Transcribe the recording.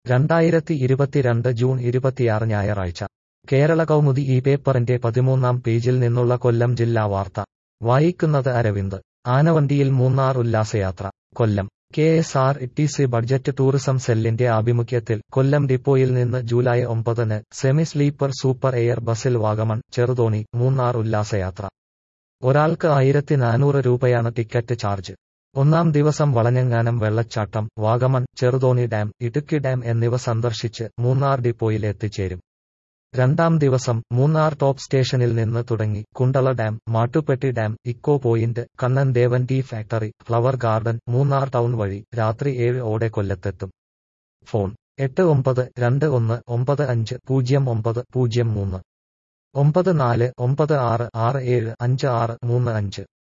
രണ്ടായിരത്തി ഇരുപത്തിരണ്ട് ജൂൺ ഇരുപത്തിയാറ് ഞായറാഴ്ച കേരള കൗമുദി ഈ പേപ്പറിന്റെ പതിമൂന്നാം പേജിൽ നിന്നുള്ള കൊല്ലം ജില്ലാ വാർത്ത വായിക്കുന്നത് അരവിന്ദ് ആനവണ്ടിയിൽ മൂന്നാർ ഉല്ലാസയാത്ര Kollam K S R T C budget tourism സെല്ലിന്റെ ആഭിമുഖ്യത്തിൽ കൊല്ലം ഡിപ്പോയിൽ നിന്ന് ജൂലൈ ഒമ്പതിന് സെമി സ്ലീപ്പർ സൂപ്പർ എയർ ബസിൽ വാഗമൺ ചെറുതോണി മൂന്നാർ ഉല്ലാസയാത്ര ഒരാൾക്ക് ആയിരത്തി നാനൂറ് രൂപയാണ് ടിക്കറ്റ് ചാർജ് ഒന്നാം ദിവസം വളഞ്ഞങ്ങാനം വെള്ളച്ചാട്ടം വാഗമൺ ചെറുതോണി ഡാം ഇടുക്കി ഡാം എന്നിവ സന്ദർശിച്ച് മൂന്നാർ ഡിപ്പോയിൽ എത്തിച്ചേരും രണ്ടാം ദിവസം മൂന്നാർ ടോപ്പ് സ്റ്റേഷനിൽ നിന്ന് തുടങ്ങി Kundala dam Mattupetty dam eco point Kannan Devan tea factory flower garden Munnar town വഴി രാത്രി ഏഴ് ഓടെ കൊല്ലത്തെത്തും ഫോൺ എട്ട് ഒമ്പത് രണ്ട് ഒന്ന് ഒമ്പത് അഞ്ച് പൂജ്യം ഒമ്പത് പൂജ്യം മൂന്ന് ഒമ്പത് നാല് ഒമ്പത് ആറ് ആറ് ഏഴ് അഞ്ച് ആറ് മൂന്ന് അഞ്ച്